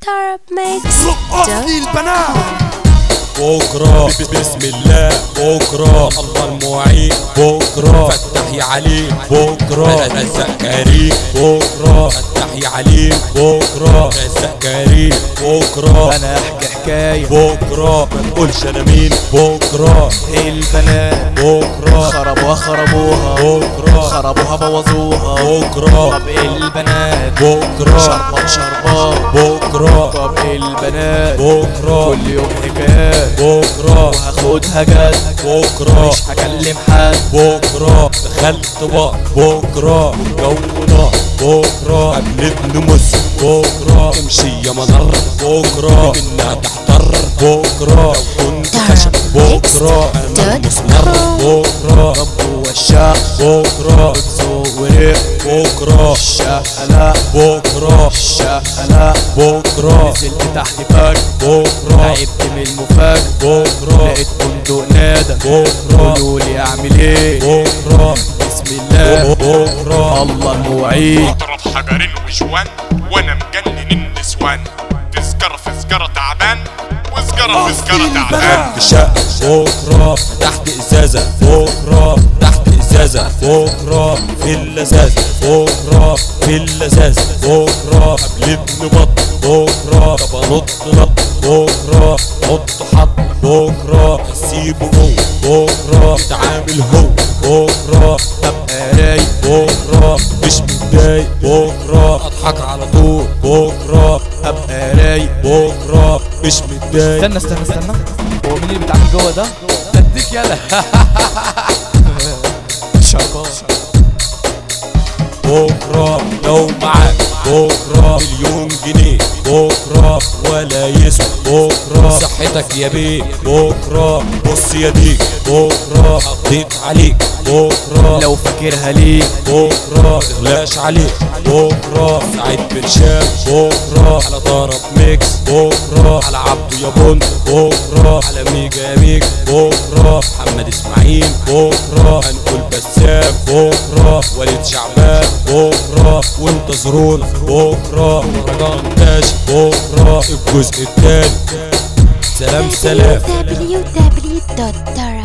رقصني البنات بكرة بسم الله بكرة الله المعين بكرة فتح يا عليم بكرة رزق كريم بكرة فتح يا عليم بكرة رزق كريم بكرة انا احكي حكاية بكرة ما نقولش انا مين بكرة البنات بكرة خربوها خربوها بكرة خربوها بوظوها بكرة طب البنات بكرة شربات شربات بكرة طب البنات بكرة كل يوم حكاية بكرة وهاخدها جد بكرة مش هكلم حد بكرة دخلت بقى بكرة جونا بكرة قبلت نمس بكرة امشي يا منر بكرة منها تحتر بكرة لو كنت خشب بكرة انا مسمر بكرة طب هو الشخص بكرة بتسوق ورق بكرة الشقلة بكرة الشقلة بكرة نزلت تحت فجر بكرة تعبت من المفاجأة بكرة لقيت بندق نادى بكرة قولوا لي اعمل ايه بكرة بسم الله بكرة الله المعين اضرب حجرين وجوان وانا مجنن النسوان تذكرة في سجارة تعبان وسجارة في سجارة تعبان في شقة بكرة تحت ازازة بكرة تحت ازازة بكرة في اللذاذة بكرة في اللذاذة بكرة قبل ابن بط بكرة طب انط نط بكرة حط حط بكرة اسيبه هو بكرة اتعامل هو بكرة ابقى رايق بكرة مش متضايق بكرة اضحك على طول بكرة ابقى رايق بكرة مش متضايق استنى استنى استنى هو مين اللي بيتعامل جوه ده؟ اديك يلا شربات بكرة لو معاك بكرة مليون جنيه بكرة ولا يسوى بكرة صحتك يا بيه بكرة بص يا ديك بكرة قضيت عليك بكرة لو فاكرها ليه بكرة تغلاش عليك بكرة سعيد بن شام بكرة على ضرب ميكس بكرة على عبده يا بند بكرة على ميجا يا ميج بكرة محمد اسماعيل بكرة هنقول بسام بكرة وليد شعبان بكرة وانتظرونا بكرة ورجاء انتاج بكرة الجزء التاني سلام سلام www.tarabmix.com